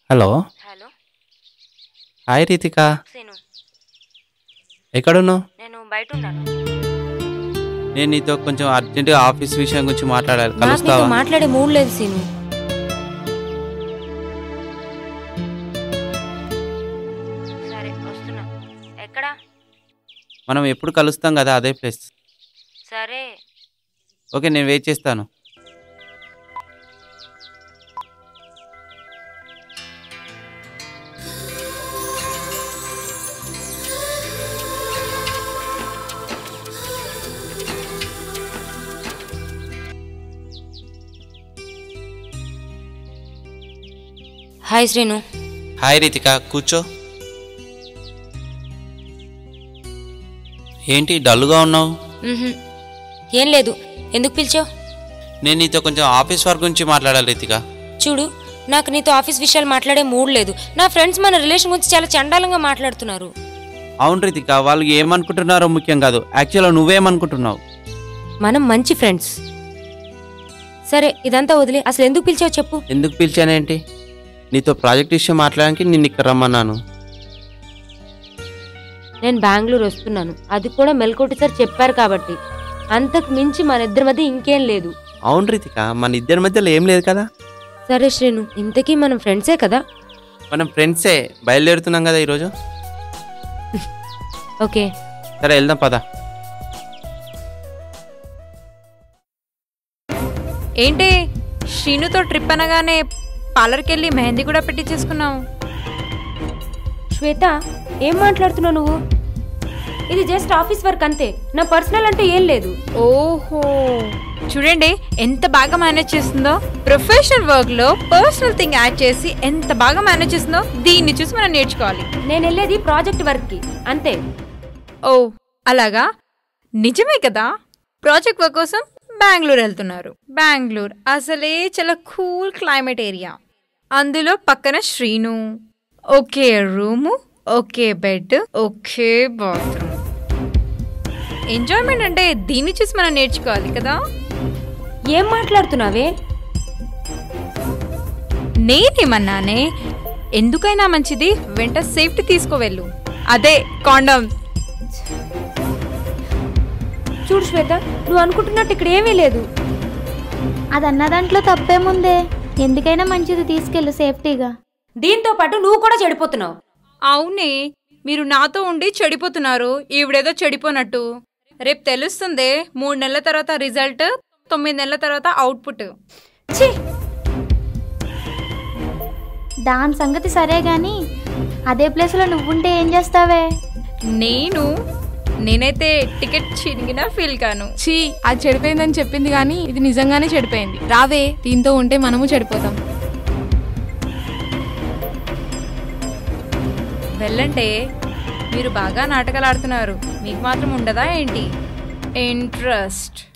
Hello hello hi Ritika Seenu ఎక్కడున్నావు నేను బయట ఉన్నాను నేను నీతో కొంచెం అర్జెంటుగా ఆఫీస్ విషయం గురించి మాట్లాడాలి నాకు నీతో కలుస్తావా మాట్లాడే మూడ్ లేదు సీను సరే వస్తున్నా ఎక్కడ మనం ఎప్పుడు కలుస్తాం కదా అదే ప్లేస్ సరే ఓకే నేను వెయిట్ చేస్తాను హాయ్ శ్రీను హాయ్ రీతిక కూర్చో ఏంటి డల్గా ఉన్నావు మ్హూ. ఏం లేదు ఎందుకు పిలిచావు నేను నీతో కొంచెం ఆఫీస్ వర్క్ గురించి మాట్లాడాలి రీతిక చూడు నాకు నీతో ఆఫీస్ విషయాలు మాట్లాడే మూడ్ లేదు నా ఫ్రెండ్స్ మన రిలేషన్ గురించి చాలా చండాలంగా మాట్లాడుతున్నారు అవును రీతిక వాళ్ళు ఏమనుకుంటున్నారో ముఖ్యం కాదు యాక్చువల్గా నువ్వేమనుకుంటున్నావు మనం మంచి ఫ్రెండ్స్ సరే ఇదంతా వదిలే అసలు ఎందుకు పిలిచావు చెప్పు ఎందుకు పిలిచానేంటి నీతో ప్రాజెక్ట్ విషయం మాట్లాడడానికి నిన్ను ఇక్కడ రమ్మన్నాను నేను బెంగళూరు వస్తున్నాను అది కూడా మెల్కోటి సార్ చెప్పారు కాబట్టి అంతకు మించి మన ఇద్దరి మధ్య ఇంకేం లేదు అవును రీతిక మన ఇద్దరి మధ్యలో ఏం లేదు కదా సరే శ్రీను ఇంతకీ మనం ఫ్రెండ్సే కదా మనం ఫ్రెండ్సే బయలుదేరుతున్నాం కదా ఈరోజు ఓకే సరే వెళ్దాం పద ఏంటి శ్రీనుతో ట్రిప్ అనగానే పార్లర్కి వెళ్ళి మెహందీ కూడా పెట్టించేసుకున్నావు శ్వేత ఏం మాట్లాడుతున్నావు నువ్వు ఇది జస్ట్ ఆఫీస్ వర్క్ అంతే నా పర్సనల్ అంటే ఏం లేదు ఓహో చూడండి ఎంత బాగా మేనేజ్ చేస్తుందో ప్రొఫెషనల్ వర్క్ లో పర్సనల్ థింగ్ యాడ్ చేసి ఎంత బాగా మేనేజ్ చేస్తుందో దీన్ని చూసి మనం నేర్చుకోవాలి నేను వెళ్ళేది ప్రాజెక్ట్ వర్క్కి అంతే ఓ అలాగా నిజమే కదా ప్రాజెక్ట్ వర్క్ కోసం బెంగళూరు వెళ్తున్నారు బెంగళూరు అసలే చాలా కూల్ క్లైమేట్ ఏరియా అందులో పక్కన శ్రీను ఒకే రూము ఒకే బెడ్ ఒకే బాత్రూమ్ ఎంజాయ్మెంట్ అంటే దీన్ని చూసి మనం నేర్చుకోవాలి కదా ఏం మాట్లాడుతున్నావే నేనేమన్నానే ఎందుకైనా మంచిది వెంట సేఫ్టీ తీసుకోవెళ్ళు అదే కాండమ్ చూడు శ్వేత నువ్వు అనుకుంటున్నట్టు ఇక్కడ ఏమీ లేదు అదన్న దాంట్లో తప్పేముందే ఎందుకైనా మంచిది తీసుకెళ్ళు సేఫ్టీగా దీంతో పాటు నువ్వు కూడా చెడిపోతున్నావు అవునే మీరు నాతో ఉండి చెడిపోతున్నారు ఈవిడేదో చెడిపోనట్టు రేపు తెలుస్తుంది మూడు నెలల తర్వాత రిజల్ట్ తొమ్మిది నెలల తర్వాత అవుట్పుట్ ఛీ దాని సంగతి సరే గాని అదే ప్లేస్లో నువ్వుంటే ఏం చేస్తావే నేను నేనైతే టికెట్ చినిగినా ఫీల్ కాను ఛీ అది చెడిపోయిందని చెప్పింది కానీ ఇది నిజంగానే చెడిపోయింది రావే దీంతో ఉంటే మనము చెడిపోతాం వెళ్ళంటే మీరు బాగా నాటకాలు ఆడుతున్నారు మీకు మాత్రం ఉండదా ఏంటి ఇంట్రెస్ట్